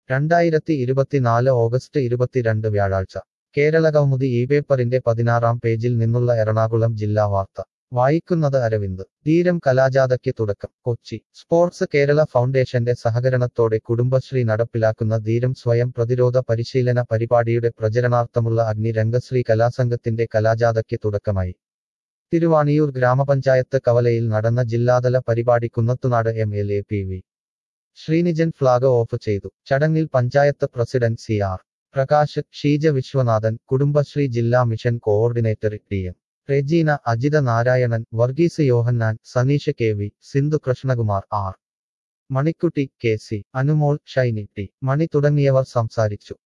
രണ്ടായിരത്തി ഇരുപത്തിനാല് ഓഗസ്റ്റ് ഇരുപത്തിരണ്ട് വ്യാഴാഴ്ച കേരളകൗമുദി ഈ പേപ്പറിന്റെ പതിനാറാം പേജിൽ നിന്നുള്ള എറണാകുളം ജില്ലാ വാർത്ത വായിക്കുന്നത് അരവിന്ദ് ധീരം കലാജാഥയ്ക്ക് തുടക്കം കൊച്ചി സ്പോർട്സ് കേരള ഫൗണ്ടേഷന്റെ സഹകരണത്തോടെ കുടുംബശ്രീ നടപ്പിലാക്കുന്ന ധീരം സ്വയം പ്രതിരോധ പരിശീലന പരിപാടിയുടെ പ്രചരണാർത്ഥമുള്ള അഗ്നി രംഗശ്രീ കലാസംഘത്തിന്റെ കലാജാഥയ്ക്ക് തുടക്കമായി തിരുവാണിയൂർ ഗ്രാമപഞ്ചായത്ത് കവലയിൽ നടന്ന ജില്ലാതല പരിപാടി Kunnathunad M L A P V Sreenijan flag off ചെയ്തു ചടങ്ങിൽ panchayat president C R Prakash Sheeja Viswanathan Kudumbashree ജില്ലാ mission coordinator T M Regina Ajitha Narayanan Varghese Yohannan Saneesh K V Sindhu Krishnakumar R Manikkutty K C Anumol Shiny T Mani തുടങ്ങിയവർ സംസാരിച്ചു